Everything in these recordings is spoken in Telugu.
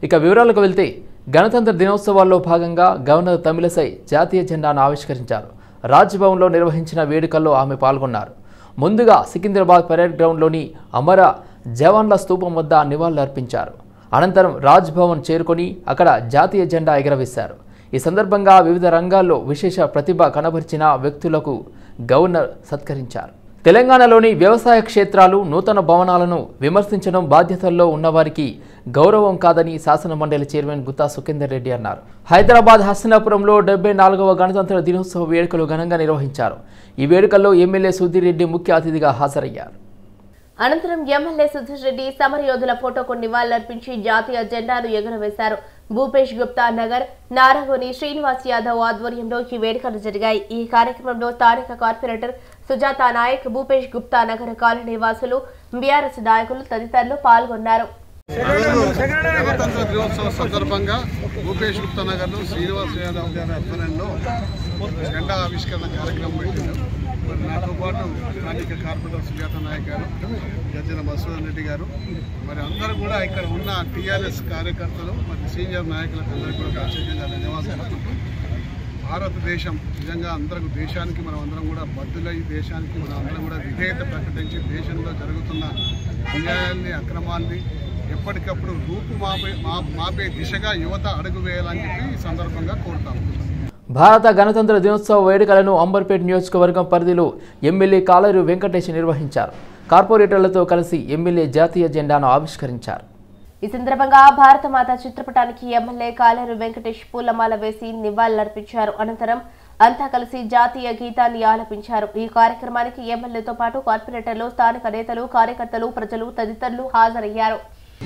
ఇక వివరాలకు వెళ్తే గణతంత్ర దినోత్సవాల్లో భాగంగా గవర్నర్ తమిళసై జాతీయ జెండాను ఆవిష్కరించారు రాజ్భవన్లో నిర్వహించిన వేడుకల్లో ఆమె పాల్గొన్నారు ముందుగా సికింద్రాబాద్ పరేడ్ గ్రౌండ్లోని అమర జవాన్ల స్తూపం వద్ద నివాళులర్పించారు అనంతరం రాజ్భవన్ చేరుకొని అక్కడ జాతీయ జెండా ఎగరవేశారు ఈ సందర్భంగా వివిధ రంగాల్లో విశేష ప్రతిభ కనబరిచిన వ్యక్తులకు గవర్నర్ సత్కరించారు తెలంగాణలోని వ్యవసాయ క్షేత్రాలు నూతన భవనాలను విమర్శించడం బాధ్యతల్లో ఉన్నవారికి గౌరవం కాదని శాసన మండలి చైర్మన్ గుత్తా సుఖేందర్ రెడ్డి అన్నారు హైదరాబాద్ హస్తినాపురంలో డెబ్బై నాలుగవ గణతంత్ర దినోత్సవ వేడుకలు ఘనంగా నిర్వహించారు ఈ వేడుకల్లో ఎమ్మెల్యే సుధీర్ రెడ్డి ముఖ్య అతిథిగా హాజరయ్యారు అనంతరం ఎమ్మెల్యే సుధీర్ రెడ్డి సమరయోధుల ఫోటోకు నివాళులర్పించి జాతీయ జెండాను ఎగురవేశారు భూపేష్ గుప్తా నగర్ నారగోని శ్రీనివాస్ యాదవ్ ఆధ్వర్యంలో ఈ వేడుకలు జరిగాయి ఈ కార్యక్రమంలో స్థానిక కార్పొరేటర్ సుజాత నాయక్ భూపేష్ గుప్తా నగర్ కాలనీ వాసులు బీఆర్ఎస్ నాయకులు తదితరులు పాల్గొన్నారు గణతంత్ర దినోత్సవ సందర్భంగా భూపేష్ గుప్తా నగర్లో శ్రీనివాస్ యాదవ్ గారి ఆధ్వర్యంలో జెండా ఆవిష్కరణ కార్యక్రమం పెట్టింది మరి నాతో పాటు స్థానిక కార్పొరేటర్ సుజాత నాయక్ గారు గజ్జన మసూదన్ రెడ్డి గారు మరి అందరూ కూడా ఇక్కడ ఉన్న టీఆర్ఎస్ కార్యకర్తలు మరి సీనియర్ నాయకులకు అందరికీ కూడా ప్రత్యేకంగా ధన్యవాదాలు భారతదేశం నిజంగా అందరికి దేశానికి మనం అందరం కూడా బద్దులై దేశానికి మనం అందరం కూడా విధేయత ప్రకటించి దేశంలో జరుగుతున్న అన్యాయాన్ని అక్రమాన్ని ఎప్పటికప్పుడు రూపు మాపే మా- మాపే దిశగా యువత అడుగు వేయాలని చెప్పి ఈ సందర్భంగా కోరుతాము భారత గణతంత్ర దినోత్సవ వేడుకలను అంబర్పేట్ నియోజకవర్గం పరిధిలో ఎమ్మెల్యే కాలరు వెంకటేష్ నిర్వహించారు కార్పొరేటర్లతో కలిసి ఎమ్మెల్యే జాతీయ జెండాను ఆవిష్కరించారు ఈ సందర్భంగా భారతమాత చిత్రపటానికి ఎమ్మెల్యే కాలేరు వెంకటేష్ పూలమాల వేసి నివాళులర్పించారు అనంతరం అంతా కలిసి జాతీయ గీతాన్ని ఆలపించారు ఈ కార్యక్రమానికి ఎమ్మెల్యేతో పాటు కార్పొరేటర్లు స్థానిక నేతలు కార్యకర్తలు ప్రజలు తదితరులు హాజరయ్యారు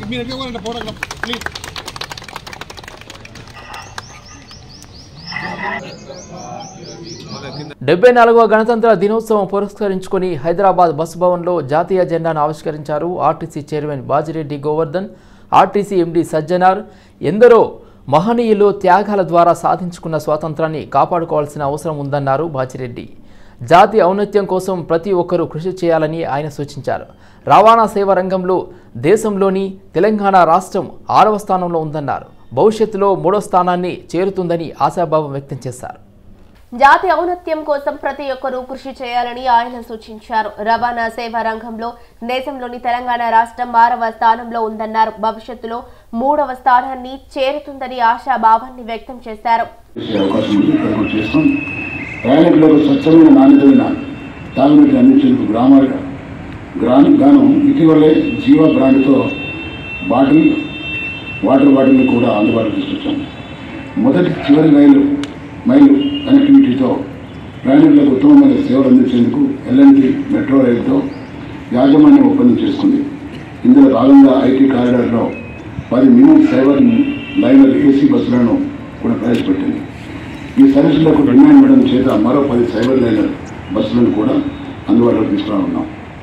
డెబ్బై నాలుగవ గణతంత్ర దినోత్సవం పురస్కరించుకొని హైదరాబాద్ బస్ భవన్లో జాతీయ జెండాను ఆవిష్కరించారు RTC chairman Bajireddy Govardhan RTC MD Sajjanar ఎందరో మహనీయులు త్యాగాల ద్వారా సాధించుకున్న స్వాతంత్రాన్ని కాపాడుకోవాల్సిన అవసరం ఉందన్నారు బాజిరెడ్డి జాతి ఔన్నత్యం కోసం ప్రతి ఒక్కరూ కృషి చేయాలని ఆయన సూచించారు రవాణా సేవ రంగంలో దేశంలోని తెలంగాణ రాష్ట్రం ఆరవ స్థానంలో ఉందన్నారు భవిష్యత్తులో మూడో స్థానాన్ని చేరుతుందని ఆశాభావం వ్యక్తం చేశారు జాతి ఔన్నత్యం కోసం ప్రతి ఒక్కరూ కృషి చేయాలని ఆయన సూచించారు రవాణా సేవా రంగంలో దేశంలోని తెలంగాణ రాష్ట్రం ఆరవ స్థానంలో ఉందన్నారు భవిష్యత్తులో మూడవ స్థానాన్ని చేరుతుందని ఆశాభావాన్ని వ్యక్తం చేశారు చేసే అవకాశం ఉంది ప్రయత్నం చేస్తాం ప్రయాణికులకు స్వచ్ఛమైన నాణ్యతమైన తాగునీటిని అందించేందుకు గ్రామాల గ్రామం గాను ఇటీవలే జీవా బ్రాండ్తో బాటిల్ వాటర్ బాటిల్ని కూడా అందుబాటులో తీసుకొచ్చాం మొదటి చివరి రైలు మైలు కనెక్టివిటీతో ప్రయాణికులకు ఉత్తమమైన సేవలు అందించేందుకు ఎల్ఎన్టీ మెట్రో రైలుతో యాజమాన్యం ఒప్పందం చేసుకుంది ఇందులో భాగంగా ఐటీ కారిడార్లో పది మినీ సైబర్ లైనర్ ఏసీ బస్సులను కూడా ప్రవేశపెట్టింది ఈ సర్వీసులకు డిమాండ్ ఇవ్వడం చేత మరో పది సైబర్ లైనర్ బస్సులను కూడా అందుబాటులోకి తీసుకురానున్నాం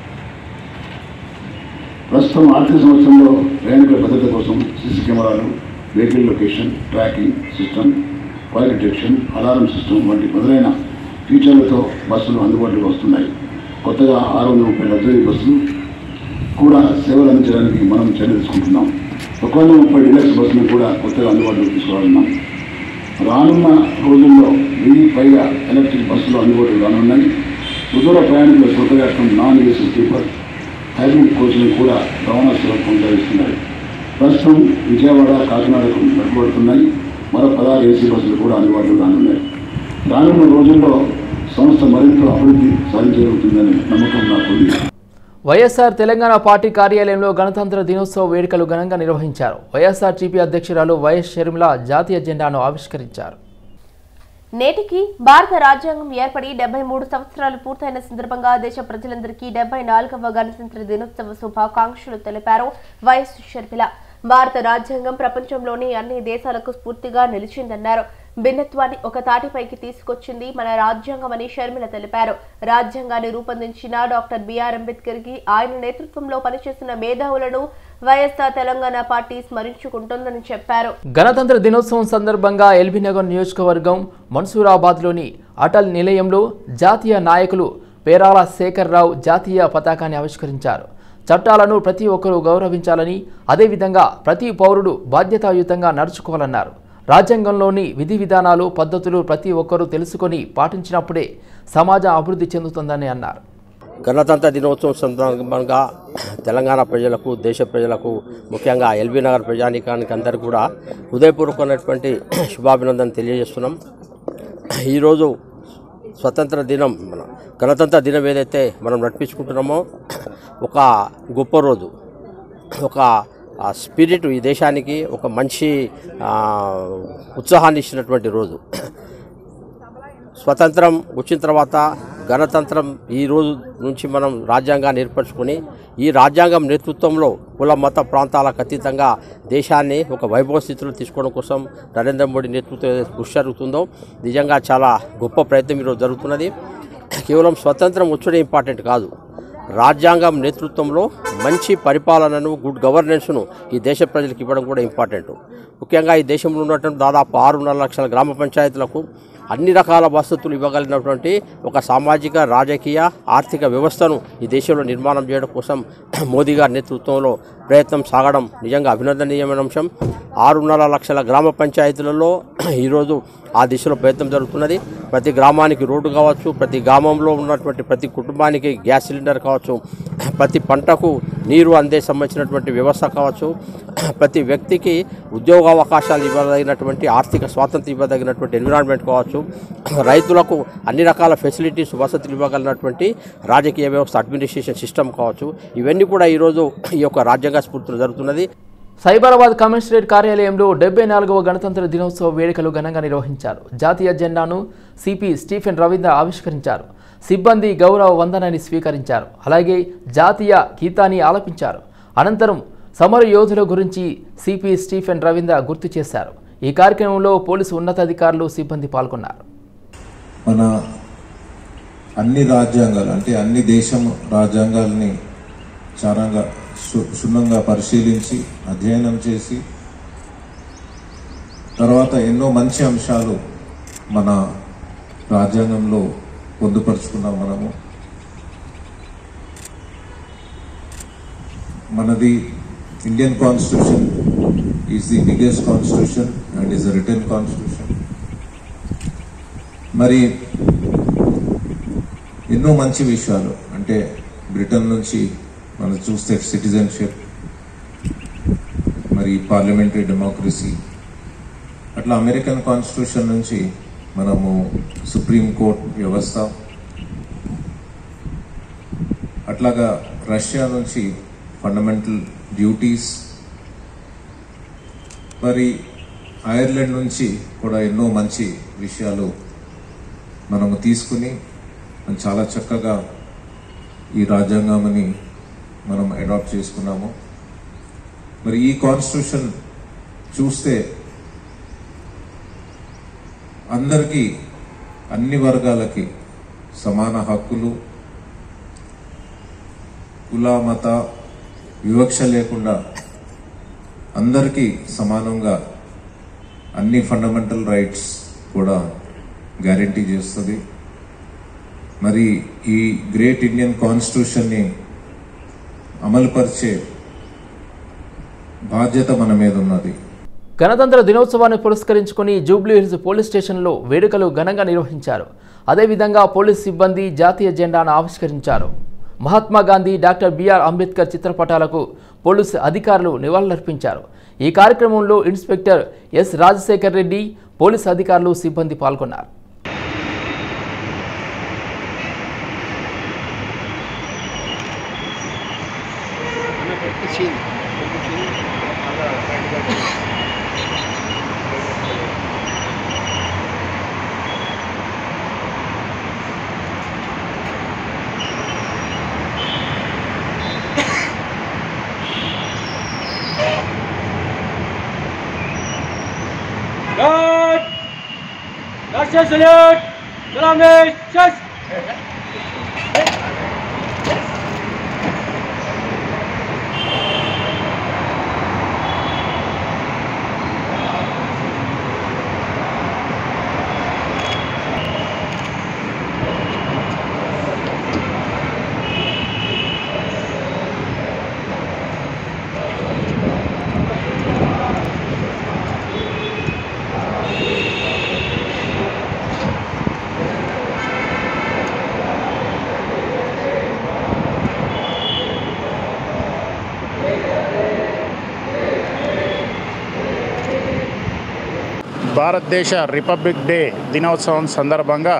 ప్రస్తుతం ఆర్థిక సంవత్సరంలో ప్రయాణికుల భద్రత కోసం CC cameras vehicle location tracking system fire detection alarm system వంటి మొదలైన ఫీచర్లతో బస్సులు అందుబాటులోకి వస్తున్నాయి కొత్తగా ఆరు వందల ముప్పై లగ్జరీ బస్సులు కూడా సేవలు అందించడానికి మనం చర్య తీసుకుంటున్నాం ఒక వందల ముప్పై డిలక్స్ బస్సులను కూడా కొత్తగా అందుబాటులోకి తీసుకురానున్నాం రానున్న రోజుల్లో వెయ్యి పైగా ఎలక్ట్రిక్ బస్సులు అందుబాటులో రానున్నాయి సుదూర ప్రయాణికుల సౌకర్యార్థం నాన్ ఏసీ స్లీపర్ హైబ్రిడ్ కోచ్లను కూడా రవాణా సేవలు కొనసాగిస్తున్నాయి ప్రస్తుతం విజయవాడ కాకినాడకు నడపబడుతున్నాయి మరో పదహారు ఏసీ బస్సులు కూడా అందుబాటులో రానున్నాయి రానున్న రోజుల్లో సంస్థ మరింత అభివృద్ధి సాధించగలుగుతుందని నమ్మకం నాకుంది వైఎస్ఆర్ తెలంగాణ పార్టీ కార్యాలయంలో గణతంత్ర దినోత్సవ వేడుకలు ఘనంగా నిర్వహించారు వైఎస్ఆర్టీపీ అధ్యక్షురాలు వైఎస్ షర్మిల జాతీయ జెండాను ఆవిష్కరించారు నేటికి భారత రాజ్యాంగం ఏర్పడి డెబ్బై మూడు సంవత్సరాలు పూర్తయిన సందర్భంగా దేశ ప్రజలందరికీ డెబ్బై నాలుగవ గణతంత్ర దినోత్సవ శుభాకాంక్షలు తెలిపారు వైఎస్ షర్మిల భారత రాజ్యాంగం ప్రపంచంలోని అన్ని దేశాలకు స్ఫూర్తిగా నిలిచిందన్నారు భిన్నత్వాన్ని ఒక తాటిపైకి తీసుకొచ్చింది మన రాజ్యాంగం అని షర్మిల తెలిపారు రాజ్యాంగాన్ని రూపొందించిన డాక్టర్ బిఆర్ అంబేద్కర్ కి ఆయన నేతృత్వంలో పనిచేసిన మేధావులను వైఎస్ఆర్ తెలంగాణ పార్టీ స్మరించుకుంటోందని చెప్పారు గణతంత్ర దినోత్సవం సందర్భంగా ఎల్బీనగర్ నియోజకవర్గం మన్సూరాబాద్లోని అటల్ నిలయంలో జాతీయ నాయకులు పేరాల శేఖర్ రావు జాతీయ పతాకాన్ని ఆవిష్కరించారు చట్టాలను ప్రతి ఒక్కరూ గౌరవించాలని అదేవిధంగా ప్రతి పౌరుడు బాధ్యతాయుతంగా నడుచుకోవాలన్నారు రాజ్యాంగంలోని విధి విధానాలు పద్ధతులు ప్రతి ఒక్కరూ తెలుసుకొని పాటించినప్పుడే సమాజం అభివృద్ధి చెందుతుందని అన్నారు గణతంత్ర దినోత్సవం సందర్భంగా తెలంగాణ ప్రజలకు దేశ ప్రజలకు ముఖ్యంగా ఎల్బీ నగర్ ప్రజానీకానికి అందరికీ కూడా హృదయపూర్వకమైనటువంటి శుభాభినందన తెలియజేస్తున్నాం ఈరోజు స్వతంత్ర దినం మన గణతంత్ర దినం ఏదైతే మనం నడిపించుకుంటున్నామో ఒక గొప్ప రోజు ఒక ఆ స్పిరిట్ ఈ దేశానికి ఒక మంచి ఆ, ఉత్సాహాన్ని ఇచ్చినటువంటి రోజు స్వతంత్రం వచ్చిన తర్వాత గణతంత్రం ఈ రోజు నుంచి మనం రాజ్యాంగాన్ని ఏర్పరచుకొని ఈ రాజ్యాంగం నేతృత్వంలో కుల మత ప్రాంతాలకు అతీతంగా దేశాన్ని ఒక వైభవ స్థితిలో తీసుకోవడం కోసం నరేంద్ర మోడీ నేతృత్వం ఏదైతే కృషి జరుగుతుందో నిజంగా చాలా గొప్ప ప్రయత్నం ఈరోజు జరుగుతున్నది కేవలం స్వతంత్రం వచ్చడం ఇంపార్టెంట్ కాదు రాజ్యాంగం నేతృత్వంలో మంచి పరిపాలనను గుడ్ గవర్నెన్స్ను ఈ దేశ ప్రజలకు ఇవ్వడం కూడా ఇంపార్టెంట్ ముఖ్యంగా ఈ దేశంలో ఉన్నటువంటి దాదాపు ఆరున్నర లక్షల గ్రామ పంచాయతీలకు అన్ని రకాల వసతులు ఇవ్వగలిగినటువంటి ఒక సామాజిక రాజకీయ ఆర్థిక వ్యవస్థను ఈ దేశంలో నిర్మాణం చేయడం కోసం మోదీ గారి నేతృత్వంలో ప్రయత్నం సాగడం నిజంగా అభినందనీయమైన అంశం ఆరున్నర లక్షల గ్రామ పంచాయతీలలో ఈరోజు ఆ దిశలో ప్రయత్నం జరుగుతున్నది ప్రతి గ్రామానికి రోడ్డు కావచ్చు ప్రతి గ్రామంలో ఉన్నటువంటి ప్రతి కుటుంబానికి గ్యాస్ సిలిండర్ కావచ్చు ప్రతి పంటకు నీరు అందే సంబంధించినటువంటి వ్యవస్థ కావచ్చు ప్రతి వ్యక్తికి ఉద్యోగ అవకాశాలు ఇవ్వదగినటువంటి ఆర్థిక స్వాతంత్రం ఇవ్వదగినటువంటి ఎన్విరాన్మెంట్ కావచ్చు రైతులకు అన్ని రకాల ఫెసిలిటీస్ వసతులు ఇవ్వగలిగినటువంటి రాజకీయ వ్యవస్థ అడ్మినిస్ట్రేషన్ సిస్టమ్ కావచ్చు ఇవన్నీ కూడా ఈరోజు ఈ యొక్క రాజ్యాంగ స్ఫూర్తిలో జరుగుతున్నది సైబరాబాద్ కమిషనరేట్ కార్యాలయంలో డెబ్బై నాలుగవ గణతంత్ర దినోత్సవ వేడుకలు ఘనంగా నిర్వహించారు జాతీయ జెండాను సిపి స్టీఫెన్ రవీంద్ర ఆవిష్కరించారు సిబ్బంది గౌరవ వందనాన్ని స్వీకరించారు అలాగే జాతీయ గీతాన్ని ఆలపించారు అనంతరం సమర యోధుల గురించి సిపి స్టీఫెన్ రవీంద్ర గుర్తు చేశారు ఈ కార్యక్రమంలో పోలీసు ఉన్నతాధికారులు సిబ్బంది పాల్గొన్నారు మన అన్ని రాజ్యాంగాలు అంటే అన్ని దేశం రాజ్యాంగాల్ని చారంగా క్షు- క్షుణ్ణంగా పరిశీలించి అధ్యయనం చేసి తర్వాత ఎన్నో మంచి అంశాలు మన రాజ్యాంగంలో పొందుపరుచుకున్నాం మనము మనది Indian constitution is the biggest constitution and is written constitution మరి ఎన్నో మంచి విషయాలు అంటే బ్రిటన్ నుంచి మనం చూస్తే సిటిజన్షిప్ మరి పార్లమెంటరీ డెమోక్రసీ అట్లా అమెరికన్ కాన్స్టిట్యూషన్ నుంచి మనము సుప్రీం కోర్ట్ వ్యవస్థ అట్లాగా రష్యా నుంచి ఫండమెంటల్ డ్యూటీస్ మరి ఐర్లాండ్ నుంచి కూడా ఎన్నో మంచి విషయాలు మనము తీసుకుని మనం చాలా చక్కగా ఈ రాజ్యాంగంని మనం అడాప్ట్ చేసుకున్నాము మరి ఈ కాన్స్టిట్యూషన్ చూస్తే అందరికీ అన్ని వర్గాలకి సమాన హక్కులు కుల మత వివక్ష లేకుండా అందరికీ సమానంగా అన్ని ఫండమెంటల్ రైట్స్ కూడా గ్యారంటీ చేస్తుంది మరి ఈ గ్రేట్ ఇండియన్ కాన్స్టిట్యూషన్ని అమలుపరిచే బాధ్యత మన మీద ఉన్నది గణతంత్ర దినోత్సవాన్ని పురస్కరించుకుని జూబ్లీ హిల్స్ పోలీస్ స్టేషన్లో వేడుకలు ఘనంగా నిర్వహించారు అదేవిధంగా పోలీస్ సిబ్బంది జాతీయ జెండాను ఆవిష్కరించారు మహాత్మా గాంధీ డాక్టర్ బిఆర్ అంబేద్కర్ చిత్రపటాలకు పోలీసు అధికారులు నివాళులర్పించారు ఈ కార్యక్రమంలో inspector S Rajasekhar Reddy police అధికారులు సిబ్బంది పాల్గొన్నారు Guard! National salute! Salamis! Chest! భారతదేశ రిపబ్లిక్ డే దినోత్సవం సందర్భంగా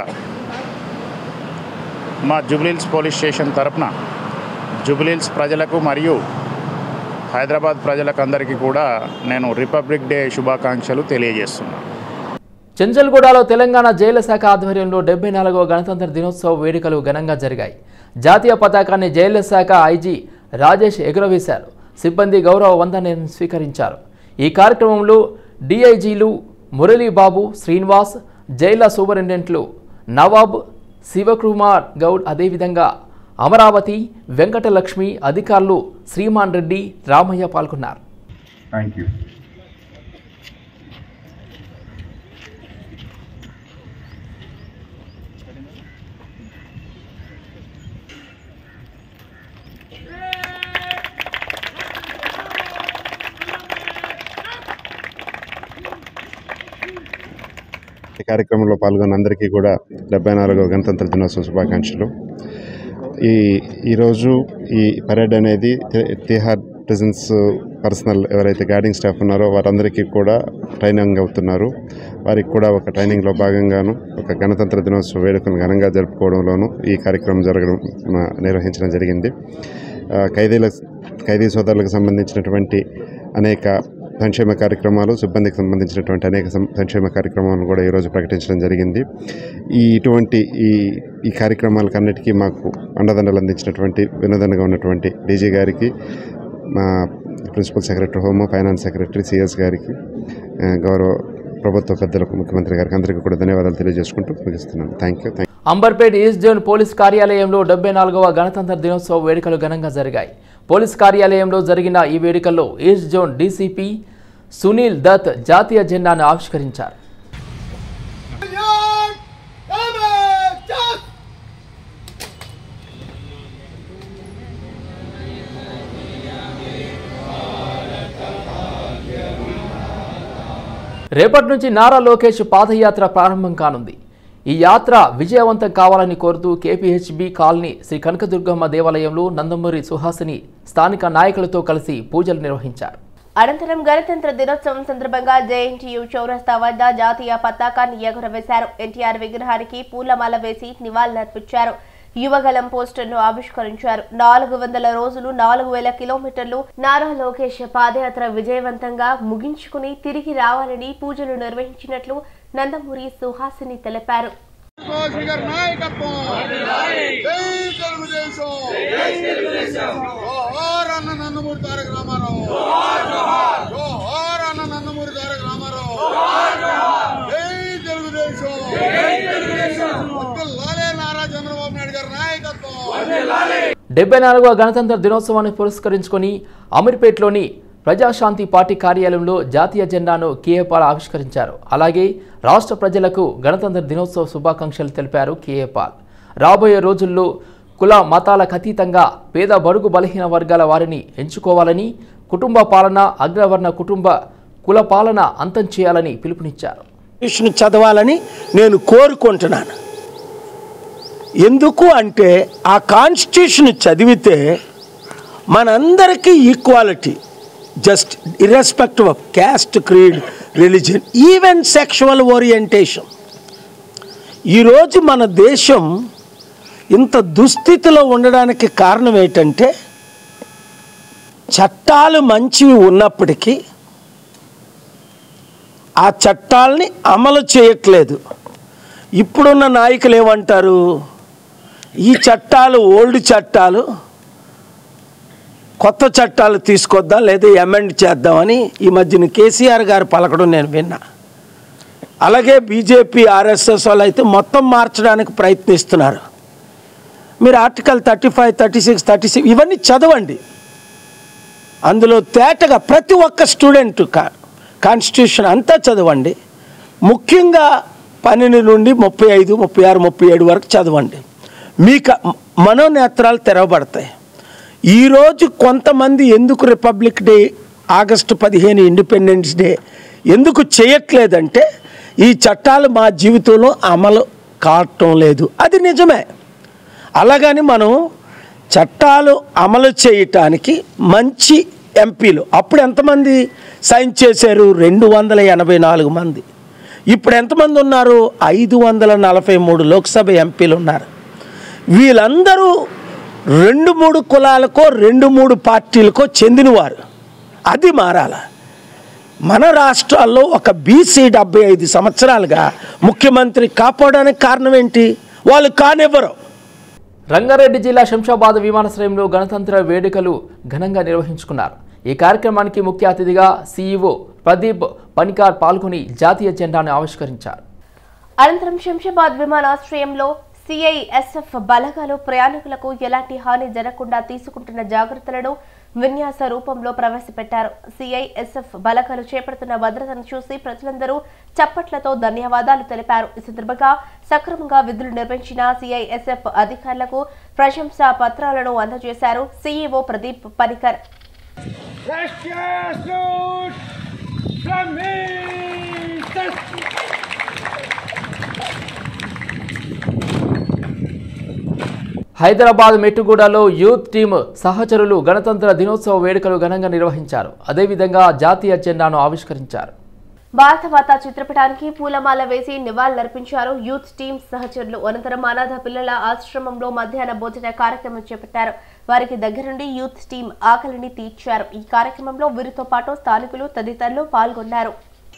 మా జుబ్లీల్స్ పోలీస్ స్టేషన్ తరపున జుబ్లీల్స్ ప్రజలకు మరియు హైదరాబాద్ ప్రజలకు అందరికీ కూడా నేను రిపబ్లిక్ డే శుభాకాంక్షలు తెలియజేస్తున్నాను చెంచల్గూడలో తెలంగాణ జైళ్ల శాఖ ఆధ్వర్యంలో డెబ్బై నాలుగవ గణతంత్ర దినోత్సవ వేడుకలు ఘనంగా జరిగాయి జాతీయ పతాకాన్ని జైళ్ల శాఖ ఐజీ రాజేష్ ఎగురవేశారు సిబ్బంది గౌరవ వందనాన్ని స్వీకరించారు ఈ కార్యక్రమంలో డిఐజీలు మురళీబాబు శ్రీనివాస్ జైళ్ల సూపరింటెండెంట్లు నవాబ్ శివకుమార్ గౌడ్ అదేవిధంగా అమరావతి వెంకటలక్ష్మి అధికారులు శ్రీమాన్ రెడ్డి రామయ్య పాల్గొన్నారు థ్యాంక్ యూ ఈ కార్యక్రమంలో పాల్గొన్న అందరికీ కూడా డెబ్బై నాలుగవ గణతంత్ర దినోత్సవ శుభాకాంక్షలు ఈ ఈరోజు ఈ పరేడ్ అనేది తి- తిహార్ ప్రిజన్స్ పర్సనల్ ఎవరైతే గార్డింగ్ స్టాఫ్ ఉన్నారో వారందరికీ కూడా ట్రైనింగ్ అవుతున్నారు వారికి కూడా ఒక ట్రైనింగ్లో భాగంగాను ఒక గణతంత్ర దినోత్సవ వేడుకను ఘనంగా జరుపుకోవడంలోనూ ఈ కార్యక్రమం జరగడం ఆ, నిర్వహించడం జరిగింది ఆ, ఖైదీల ఖైదీ సోదరులకు సంబంధించినటువంటి అనేక సంక్షేమ కార్యక్రమాలు సిబ్బందికి సంబంధించినటువంటి అనేక సం- సంక్షేమ కార్యక్రమాలను కూడా ఈరోజు ప్రకటించడం జరిగింది ఈ ఇటువంటి ఈ ఈ కార్యక్రమాలకన్నిటికీ మాకు అండదండలు అందించినటువంటి వినోదంగా ఉన్నటువంటి డీజీ గారికి మా principal secretary home finance secretary CS గారికి ఆ, గౌరవ ప్రభుత్వ పెద్దలకు ముఖ్యమంత్రి గారికి అందరికీ కూడా ధన్యవాదాలు తెలియజేసుకుంటూ ముగిస్తున్నాను thank you thank Amberpet east zone police కార్యాలయంలో డెబ్బై నాలుగవ గణతంత్ర దినోత్సవ వేడుకలు ఘనంగా జరిగాయి పోలీస్ కార్యాలయంలో జరిగిన ఈ వేడుకల్లో east zone DCP Sunil Dutt జాతీయ జెండాను ఆవిష్కరించారు రేపటి నుంచి నారా లోకేష్ పాదయాత్ర ప్రారంభం కానుంది ఈ యాత్ర విజయవంతం కావాలని కోరుతూ కేపీహెచ్బి కాలనీ శ్రీ కనకదుర్గమ్మ దేవాలయంలో నందమూరి సుహాసిని స్థానిక నాయకులతో కలిసి పూజలు నిర్వహించారు అనంతరం గణతంత్ర దినోత్సవం సందర్భంగా జేఎన్టీయూ చౌరస్తా వద్ద జాతీయ పతాకాన్ని ఎగురవేశారు ఎన్టీఆర్ విగ్రహానికి పూలమాల వేసి నివాళులర్పించారు యువగలం పోస్టర్ను ఆవిష్కరించారు నాలుగు వందల రోజులు నాలుగు వేల కిలోమీటర్లు నారా లోకేష్ పాదయాత్ర విజయవంతంగా ముగించుకుని తిరిగి రావాలని పూజలు నిర్వహించినట్లు నందమూరి సుహాసిని తెలిపారు కోశ్రీ గారి నాయకత్వం జై తెలుగుదేశం జోహార్ అన్న నందమూరి తారక రామారావు జోహార్ అన్న నందమూరి తారక రామారావు జై తెలుగుదేశం లాలే నారా చంద్రబాబు నాయుడు గారి నాయకత్వం డెబ్బై నాలుగవ గణతంత్ర దినోత్సవాన్ని పురస్కరించుకొని అమీర్పేట్లోని ప్రజాశాంతి పార్టీ కార్యాలయంలో జాతీయ జెండాను కేఏపాల్ ఆవిష్కరించారు అలాగే రాష్ట్ర ప్రజలకు గణతంత్ర దినోత్సవ శుభాకాంక్షలు తెలిపారు కేఏపాల్ రాబోయే రోజుల్లో కుల మతాలకు అతీతంగా పేద బడుగు బలహీన వర్గాల వారిని ఎంచుకోవాలని కుటుంబ పాలన అగ్రవర్ణ కుటుంబ కుల పాలన అంతం చేయాలని పిలుపునిచ్చారు కాన్స్టిట్యూషన్ చదవాలని నేను కోరుకుంటున్నాను ఎందుకు అంటే ఆ కాన్స్టిట్యూషన్ చదివితే మనందరికీ equality just irrespective of caste creed religion even sexual orientation ఈరోజు మన దేశం ఇంత దుస్థితిలో ఉండడానికి కారణం ఏంటంటే చట్టాలు మంచివి ఉన్నప్పటికీ ఆ చట్టాలని అమలు చేయట్లేదు ఇప్పుడున్న నాయకులు ఏమంటారు ఈ చట్టాలు ఓల్డ్ చట్టాలు కొత్త చట్టాలు తీసుకొద్దాం లేదా అమెండ్ చేద్దామని ఈ మధ్యన కేసీఆర్ గారు పలకడం నేను విన్నా అలాగే బీజేపీ ఆర్ఎస్ఎస్ వాళ్ళు అయితే మొత్తం మార్చడానికి ప్రయత్నిస్తున్నారు మీరు article thirty five thirty six thirty six ఇవన్నీ చదవండి అందులో తేటగా ప్రతి ఒక్క స్టూడెంట్ కా కాన్స్టిట్యూషన్ అంతా చదవండి ముఖ్యంగా పన్నెండు నుండి ముప్పై ఐదు ముప్పై ఆరు ముప్పై ఏడు వరకు చదవండి మీకు మనోనేత్రాలు తెరవబడతాయి ఈరోజు కొంతమంది ఎందుకు రిపబ్లిక్ డే ఆగస్టు పదిహేను ఇండిపెండెన్స్ డే ఎందుకు చేయట్లేదంటే ఈ చట్టాలు మా జీవితంలో అమలు కావటం లేదు అది నిజమే అలాగని మనం చట్టాలు అమలు చేయటానికి మంచి ఎంపీలు అప్పుడు ఎంతమంది సైన్ చేశారు రెండు వందల ఎనభై నాలుగు మంది ఇప్పుడు ఎంతమంది ఉన్నారు ఐదు వందల నలభై మూడు లోక్సభ ఎంపీలు ఉన్నారు వీళ్ళందరూ రెండు మూడు కులాలకో రెండు మూడు పార్టీలకో చెందినవారు అది మారాల మన రాష్ట్రాల్లో ఒక బీసీ డెబ్బై ఐదు సంవత్సరాలుగా ముఖ్యమంత్రి కాపాడడానికి కారణం ఏంటి వాళ్ళు కానివ్వరు రంగారెడ్డి జిల్లా శంషాబాద్ విమానాశ్రయంలో గణతంత్ర వేడుకలు ఘనంగా నిర్వహించుకున్నారు ఈ కార్యక్రమానికి ముఖ్య అతిథిగా సీఈఓ ప్రదీప్ పనికార్ పాల్గొని జాతీయ జెండాను ఆవిష్కరించారు అనంతరం శంషాబాద్ విమానాశ్రయంలో సిఐఎస్ఎఫ్ బలగాలు ప్రయాణికులకు ఎలాంటి హాని జరగకుండా తీసుకుంటున్న జాగ్రత్తలను విన్యాస రూపంలో ప్రవేశపెట్టారు సిఐఎస్ఎఫ్ బలగాలు చేపడుతున్న భద్రతను చూసి ప్రజలందరూ చప్పట్లతో ధన్యవాదాలు తెలిపారు ఈ సందర్భంగా సక్రమంగా విధులు నిర్వహించిన సిఐఎస్ఎఫ్ అధికారులకు ప్రశంసా పత్రాలను అందజేశారు సీఈఓ ప్రదీప్ పనికర్ హైదరాబాద్ మెట్టుగూడలో యూత్ టీమ్ సహచరులు గణతంత్ర దినోత్సవ వేడుకలు ఘనంగా నిర్వహించారు అదేవిధంగా జాతీయ జెండాను ఆవిష్కరించారు భారతమాత చిత్రపటానికి పూలమాల వేసి నివాళులర్పించారు యూత్ టీమ్ సహచరులు అనంతరం అనాథ పిల్లల ఆశ్రమంలో మధ్యాహ్న భోజన కార్యక్రమం చేపట్టారు వారికి దగ్గరుండి యూత్ టీమ్ ఆకలిని తీర్చారు ఈ కార్యక్రమంలో వీరితో పాటు స్థానికులు తదితరులు పాల్గొన్నారు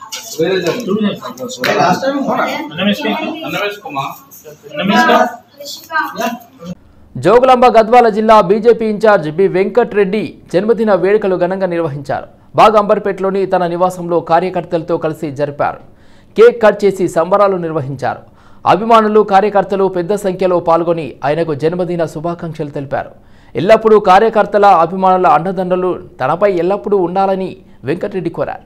జోగులాంబ గద్వాల జిల్లా BJP incharge B Venkat Reddy జన్మదిన వేడుకలు ఘనంగా నిర్వహించారు బాగ్ అంబర్పేటలోని తన నివాసంలో కార్యకర్తలతో కలిసి జరిపారు కేక్ కట్ చేసి సంబరాలు నిర్వహించారు అభిమానులు కార్యకర్తలు పెద్ద సంఖ్యలో పాల్గొని ఆయనకు జన్మదిన శుభాకాంక్షలు తెలిపారు ఎల్లప్పుడూ కార్యకర్తల అభిమానుల అండదండలు తనపై ఎల్లప్పుడూ ఉండాలని వెంకటరెడ్డి కోరారు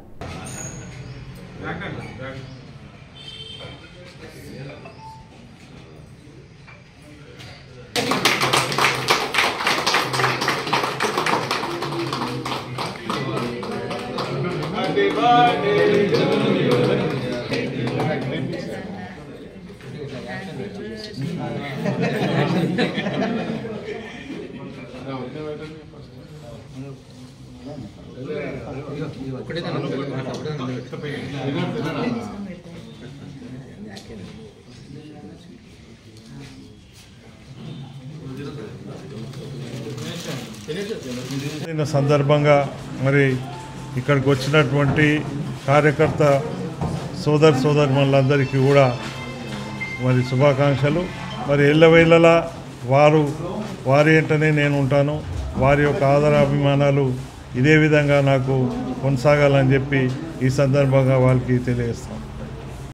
దీని సందర్భంగా మరి ఇక్కడికి వచ్చినటువంటి కార్యకర్త సోదర సోదరులందరికీ కూడా మరి శుభాకాంక్షలు మరి ఎల్లవేళలా వారు వారి వెంటనే నేను ఉంటాను వారి యొక్క ఆదర అభిమానాలు ఇదే విధంగా నాకు కొనసాగాలని చెప్పి ఈ సందర్భంగా వాళ్ళకి తెలియజేస్తాను